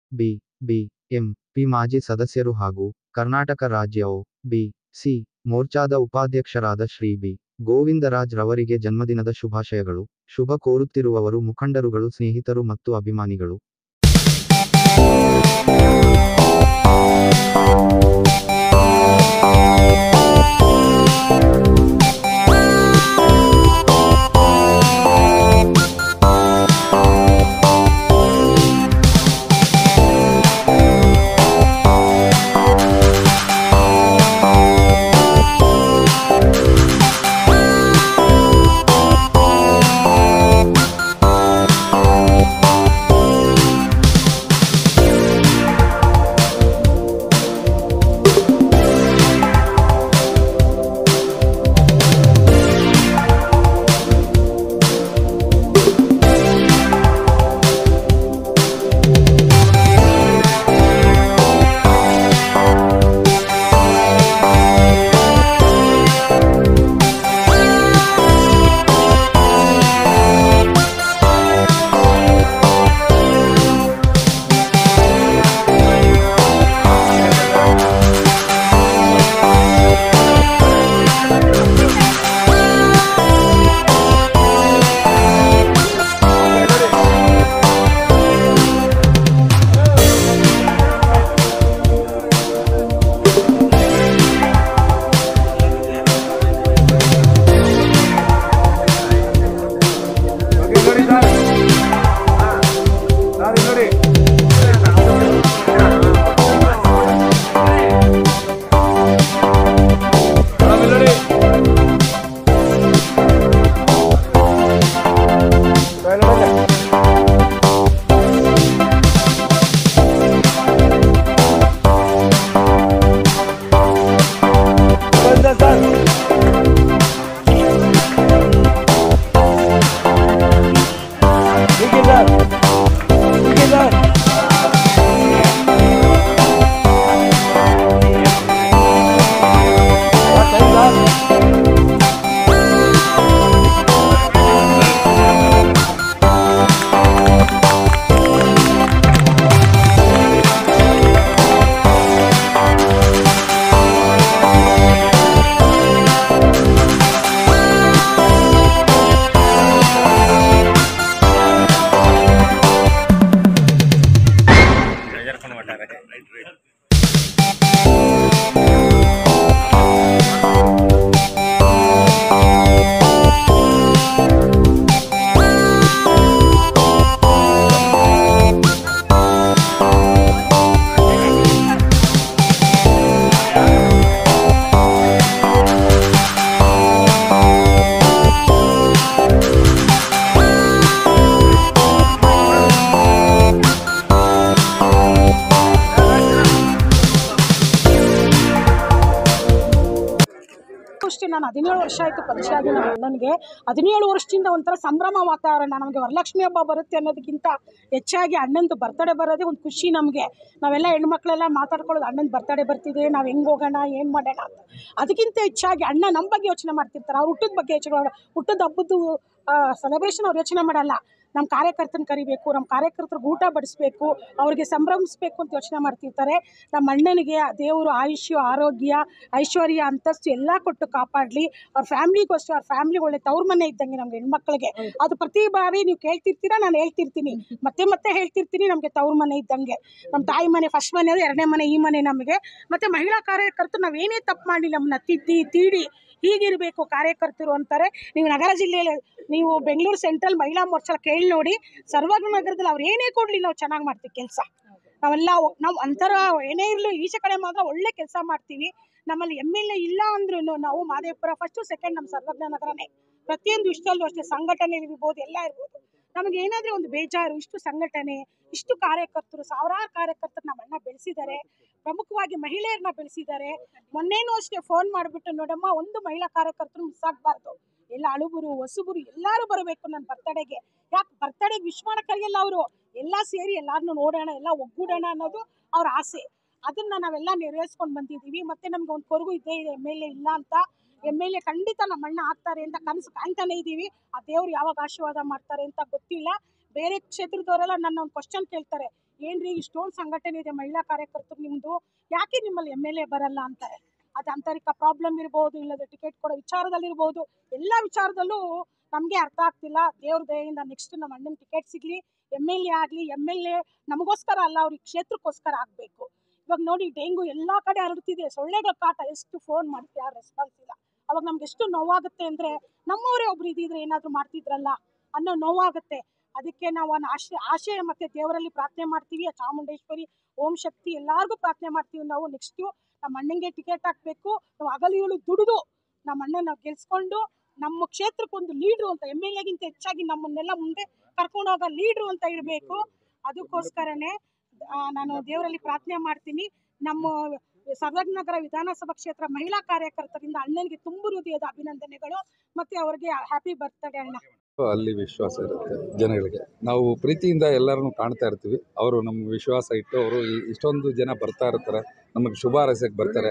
B B M P ಮಾಜಿ ಸದಸ್ಯರು ಹಾಗೂ ಕರ್ನಾಟಕ ರಾಜ್ಯ ಒ ಬಿ ಸಿ ಮೋರ್ಚಾದ ಉಪಾಧ್ಯಕ್ಷರಾದ ಶ್ರೀ ಬಿ ಗೋವಿಂದರಾಜ್ ರವರಿಗೆ ಜನ್ಮದಿನದ ಶುಭಾಶಯಗಳು ಶುಭ ಕೋರುತ್ತಿರುವವರು ಮುಖಂಡರುಗಳು ಸ್ನೇಹಿತರು ಮತ್ತು ಅಭಿಮಾನಿಗಳು ನೋಡಿ ಸರ್ ಸರ್ ಇಲ್ಲಿ ನೋಡಿ ಸರ್ ಇಲ್ಲಿ ನೋಡಿ ಸರ್ ಇಲ್ಲಿ ನೋಡಿ. ಬಂದ ಸರ್ ಹೀಗೆ ಸರ್ ಹೀಗೆ ಸರ್ ಮತ್ತೆ ಸರ್ ಅಷ್ಟೇ ನಾನು ಹದಿನೇಳು ವರ್ಷ ಆಯಿತು ಪರಿಚಯ ಆಗಿ ನಮ್ಮ ಅಣ್ಣನಿಗೆ ಹದಿನೇಳು ವರ್ಷದಿಂದ ಒಂಥರ ಸಂಭ್ರಮ ವಾತಾವರಣ ನಮಗೆ ವರಲಕ್ಷ್ಮಿ ಹಬ್ಬ ಬರುತ್ತೆ ಅನ್ನೋದಕ್ಕಿಂತ ಹೆಚ್ಚಾಗಿ ಅಣ್ಣಂದು ಬರ್ತಡೇ ಬರೋದೇ ಒಂದು ಖುಷಿ ನಮಗೆ ನಾವೆಲ್ಲ ಹೆಣ್ಮಕ್ಳೆಲ್ಲ ಮಾತಾಡ್ಕೊಳ್ಳೋದು ಅಣ್ಣನ ಬರ್ತಡೇ ಬರ್ತಿದೆ ನಾವು ಹೆಂಗೆ ಹೋಗೋಣ ಏನು ಮಾಡೋಣ ಅಂತ ಅದಕ್ಕಿಂತ ಹೆಚ್ಚಾಗಿ ಅಣ್ಣ ನಮ್ಮ ಬಗ್ಗೆ ಯೋಚನೆ ಮಾಡ್ತಿರ್ತಾರೆ ಅವ್ರ ಹುಟ್ಟದ ಬಗ್ಗೆ ಯೋಚನೆ ಮಾಡ ಹುಟ್ಟದ ಹಬ್ಬದ್ದು ಸೆಲೆಬ್ರೇಷನ್ ಅವ್ರು ಯೋಚನೆ ಮಾಡಲ್ಲ ನಮ್ಮ ಕಾರ್ಯಕರ್ತನ ಕರಿಬೇಕು ನಮ್ಮ ಕಾರ್ಯಕರ್ತರಿಗೆ ಊಟ ಬಡಿಸ್ಬೇಕು ಅವ್ರಿಗೆ ಸಂಭ್ರಮಿಸ್ಬೇಕು ಅಂತ ಯೋಚನೆ ಮಾಡ್ತಿರ್ತಾರೆ ನಮ್ಮ ಅಣ್ಣನಿಗೆ ಆ ದೇವರು ಆಯುಷ್ಯ ಆರೋಗ್ಯ ಐಶ್ವರ್ಯ ಅಂತಸ್ತು ಎಲ್ಲ ಕೊಟ್ಟು ಕಾಪಾಡಲಿ ಅವ್ರ ಫ್ಯಾಮ್ಲಿಗೂ ಅಷ್ಟೇ ಅವ್ರ ಫ್ಯಾಮ್ಲಿ ಒಳ್ಳೆ ತವ್ರ ಮನೆ ಇದ್ದಂಗೆ ನಮ್ಗೆ ಹೆಣ್ಮಕ್ಳಿಗೆ ಅದು ಪ್ರತಿ ಬಾರಿ ನೀವು ಕೇಳ್ತಿರ್ತೀರಾ ನಾನು ಹೇಳ್ತಿರ್ತೀನಿ ಮತ್ತೆ ಮತ್ತೆ ಹೇಳ್ತಿರ್ತೀನಿ ನಮಗೆ ತವ್ರ ಮನೆ ಇದ್ದಂಗೆ ನಮ್ಮ ತಾಯಿ ಮನೆ ಫಸ್ಟ್ ಮನೆ ಅದು ಎರಡನೇ ಮನೆ ಈ ಮನೆ ನಮಗೆ ಮತ್ತು ಮಹಿಳಾ ಕಾರ್ಯಕರ್ತರು ನಾವೇನೇ ತಪ್ಪು ಮಾಡಿ ನಮ್ಮನ್ನ ತಿದ್ದಿ ತೀಡಿ ಹೀಗಿರಬೇಕು ಕಾರ್ಯಕರ್ತರು ಅಂತಾರೆ ನೀವು ನಗರ ಜಿಲ್ಲೆಯಲ್ಲಿ ನೀವು ಬೆಂಗಳೂರು ಸೆಂಟ್ರಲ್ ಮಹಿಳಾ ಮೋರ್ಚಾ ಕೇಳಿ ನೋಡಿ ಸರ್ವಜ್ಞ ನಗರದಲ್ಲಿ ಅವ್ರು ಏನೇ ಕೊಡಲಿ ನಾವು ಚೆನ್ನಾಗಿ ಮಾಡ್ತೀವಿ ಕೆಲಸ ನಾವೆಲ್ಲ ಒ- ನಾವು ಒಂಥರ ಏನೇ ಇರಲಿ ಈಚೆ ಕಡೆ ಮಾತ್ರ ಒಳ್ಳೆ ಕೆಲಸ ಮಾಡ್ತೀವಿ ನಮ್ಮಲ್ಲಿ ಎಮ್ ಎಲ್ ಎ ಇಲ್ಲ ಅಂದ್ರೂ ನಾವು ಮಾದೇಪುರ ಫಸ್ಟು ಸೆಕೆಂಡ್ ನಮ್ಮ ಸರ್ವಜ್ಞ ನಗರನೇ ಪ್ರತಿಯೊಂದು ಇಷ್ಟಲ್ಲೂ ಅಷ್ಟೇ ಸಂಘಟನೆ ಇರ್ಬೋದು ಎಲ್ಲ ಇರ್ಬೋದು ನಮಗೆ ಏನಾದರೂ ಒಂದು ಬೇಜಾರು ಇಷ್ಟು ಸಂಘಟನೆ ಇಷ್ಟು ಕಾರ್ಯಕರ್ತರು ಸಾವಿರಾರು ಕಾರ್ಯಕರ್ತರು ನಮ್ಮ ಅಣ್ಣ ಬೆಳೆಸಿದ್ದಾರೆ ಪ್ರಮುಖವಾಗಿ ಮಹಿಳೆಯರನ್ನ ಬೆಳೆಸಿದ್ದಾರೆ ಮೊನ್ನೆನೂ ಅಷ್ಟೇ ಫೋನ್ ಮಾಡಿಬಿಟ್ಟು ನೋಡಮ್ಮ ಒಂದು ಮಹಿಳಾ ಕಾರ್ಯಕರ್ತರು ಮಿಸ್ ಆಗಬಾರ್ದು ಎಲ್ಲ ಅಳುಬರು ಹೊಸಬರು ಎಲ್ಲರೂ ಬರಬೇಕು ನನ್ನ ಬರ್ತಡೆಗೆ ಯಾಕೆ ಬರ್ತಡೆಗೆ ವಿಶ್ ಮಾಡಕ್ ಕರೆಯಲ್ಲ ಅವರು ಎಲ್ಲ ಸೇರಿ ಎಲ್ಲಾರನ್ನೂ ನೋಡೋಣ ಎಲ್ಲ ಒಗ್ಗೂಡೋಣ ಅನ್ನೋದು ಅವ್ರ ಆಸೆ ಅದನ್ನ ನಾವೆಲ್ಲ ನೆರವೇರಿಸ್ಕೊಂಡು ಬಂದಿದ್ದೀವಿ ಮತ್ತೆ ನಮ್ಗೆ ಒಂದು ಕೊರಗು ಇದ್ದೇ ಇದೆ ಎಮ್ ಎಲ್ ಎ ಇಲ್ಲ ಅಂತ ಎಮ್ ಎಲ್ ಎ ಖಂಡಿತ ನಮ್ಮ ಅಣ್ಣ ಆಗ್ತಾರೆ ಅಂತ ಕನಸು ಕಾಣ್ತಾನೆ ಇದ್ದೀವಿ ಆ ದೇವ್ರು ಯಾವಾಗ ಆಶೀರ್ವಾದ ಮಾಡ್ತಾರೆ ಅಂತ ಗೊತ್ತಿಲ್ಲ ಬೇರೆ ಕ್ಷೇತ್ರದವರೆಲ್ಲ ನನ್ನ ಒಂದು ಕ್ವಶನ್ ಕೇಳ್ತಾರೆ ಏನ್ರಿ ಇಷ್ಟೊಂದು ಸಂಘಟನೆ ಇದೆ ಮಹಿಳಾ ಕಾರ್ಯಕರ್ತರು ನಿಮ್ಮದು ಯಾಕೆ ನಿಮ್ಮಲ್ಲಿ ಎಮ್ ಎಲ್ ಎ ಬರಲ್ಲ ಅಂತಾರೆ ಅದು ಆಂತರಿಕ ಪ್ರಾಬ್ಲಮ್ ಇರ್ಬೋದು ಇಲ್ಲದ ಟಿಕೆಟ್ ಕೊಡೋ ವಿಚಾರದಲ್ಲಿರ್ಬೋದು ಎಲ್ಲ ವಿಚಾರದಲ್ಲೂ ನಮಗೆ ಅರ್ಥ ಆಗ್ತಿಲ್ಲ ದೇವ್ರ ದಯೆಯಿಂದ ನೆಕ್ಸ್ಟ್ ನಮ್ಮ ಅಣ್ಣನ ಟಿಕೆಟ್ ಸಿಗಲಿ ಎಮ್ ಎಲ್ ಎ ಆಗಲಿ ಎಮ್ ಎಲ್ ಎ ನಮಗೋಸ್ಕರ ಅಲ್ಲ ಅವ್ರಿಗೆ ಕ್ಷೇತ್ರಕ್ಕೋಸ್ಕರ ಆಗಬೇಕು ಇವಾಗ ನೋಡಿ ಡೆಂಗು ಎಲ್ಲ ಕಡೆ ಹರಡ್ತಿದೆ ಸೊಳ್ಳೆಗಳ ಕಾಟ ಎಷ್ಟು ಫೋನ್ ಮಾಡ್ತೀವಿ ಯಾರು ರೆಸ್ಪಾನ್ಸ್ ಇಲ್ಲ ಅವಾಗ ನಮ್ಗೆ ಎಷ್ಟು ನೋವಾಗುತ್ತೆ ಅಂದರೆ ನಮ್ಮವರೇ ಒಬ್ರು ಇದ್ದಿದ್ರೆ ಏನಾದರೂ ಮಾಡ್ತಿದ್ರಲ್ಲ ಅನ್ನೋ ನೋವಾಗುತ್ತೆ ಅದಕ್ಕೆ ನಾವು ಒಂದು ಆಶೆ ಆಶೆ ಮತ್ತು ದೇವರಲ್ಲಿ ಪ್ರಾರ್ಥನೆ ಮಾಡ್ತೀವಿ ಆ ಚಾಮುಂಡೇಶ್ವರಿ ಓಂ ಶಕ್ತಿ ಎಲ್ಲರಿಗೂ ಪ್ರಾರ್ಥನೆ ಮಾಡ್ತೀವಿ ನಾವು ನೆಕ್ಸ್ಟು ನಮ್ಮ ಅಣ್ಣಂಗೆ ಟಿಕೆಟ್ ಹಾಕಬೇಕು ನಾವು ಹಗಲಿಗಳು ದುಡಿದು ನಮ್ಮ ಅಣ್ಣನ ನಾವು ಗೆಲ್ಸ್ಕೊಂಡು ನಮ್ಮ ಕ್ಷೇತ್ರಕ್ಕೊಂದು ಲೀಡ್ರು ಅಂತ ಎಮ್ ಎಲ್ ಎಗಿಂತ ಹೆಚ್ಚಾಗಿ ನಮ್ಮನ್ನೆಲ್ಲ ಮುಂದೆ ಕರ್ಕೊಂಡು ಹೋಗೋ ಲೀಡ್ರು ಅಂತ ಇರಬೇಕು ಅದಕ್ಕೋಸ್ಕರನೇ ಆ, ನಾನು ದೇವರಲ್ಲಿ ಪ್ರಾರ್ಥನೆ ಮಾಡ್ತೀನಿ ನಮ್ಮ ಸರ್ವಜ್ಞನಗರ ವಿಧಾನಸಭಾ ಕ್ಷೇತ್ರ ಮಹಿಳಾ ಕಾರ್ಯಕರ್ತರಿಂದ ಅಣ್ಣನಿಗೆ ತುಂಬು ಹೃದಯದ ಅಭಿನಂದನೆಗಳು ಮತ್ತೆ ಅವರಿಗೆ ಹ್ಯಾಪಿ ಬರ್ತ್ಡೇ ಅಣ್ಣ ಅಲ್ಲಿ ವಿಶ್ವಾಸ ಇರುತ್ತೆ ಜನಗಳಿಗೆ ನಾವು ಪ್ರೀತಿಯಿಂದ ಎಲ್ಲರನ್ನು ಕಾಣ್ತಾ ಇರ್ತೀವಿ ಅವರು ನಮ್ಮ ವಿಶ್ವಾಸ ಇಟ್ಟು ಅವರು ಇಷ್ಟೊಂದು ಜನ ಬರ್ತಾ ಇರ್ತಾರೆ ನಮಗೆ ಶುಭ ಹಾರೈಸಕ್ಕೆ ಬರ್ತಾರೆ